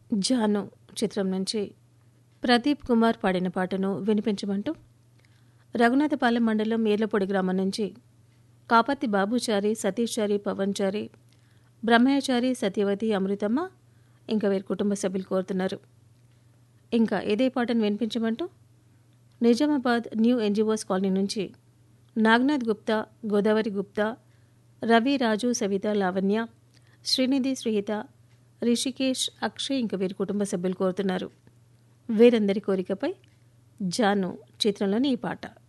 జాను చిత్రం నుంచి ప్రదీప్ కుమార్ పాడిన పాటను వినిపించమంటూ రఘునాథపాలెం మండలం మీర్లపొడి గ్రామం నుంచి కాపత్తి బాబుచారి సతీష్చారి పవన్చారి బ్రహ్మయ్యచారి సత్యవతి అమృతమ్మ ఇంకా వీరి కుటుంబ సభ్యులు కోరుతున్నారు ఇంకా ఇదే పాటను వినిపించమంటూ నిజామాబాద్ న్యూ ఎన్జిఓస్ కాలనీ నుంచి నాగనాథ్ గుప్తా గోదావరి గుప్తా రవి రాజు సవిత లావణ్య శ్రీనిధి శ్రీహిత రిషికేష్ అక్షయ్ ఇంకా వీరి కుటుంబ సభ్యులు కోరుతున్నారు వీరందరి కోరికపై జాను చిత్రంలోని ఈ పాట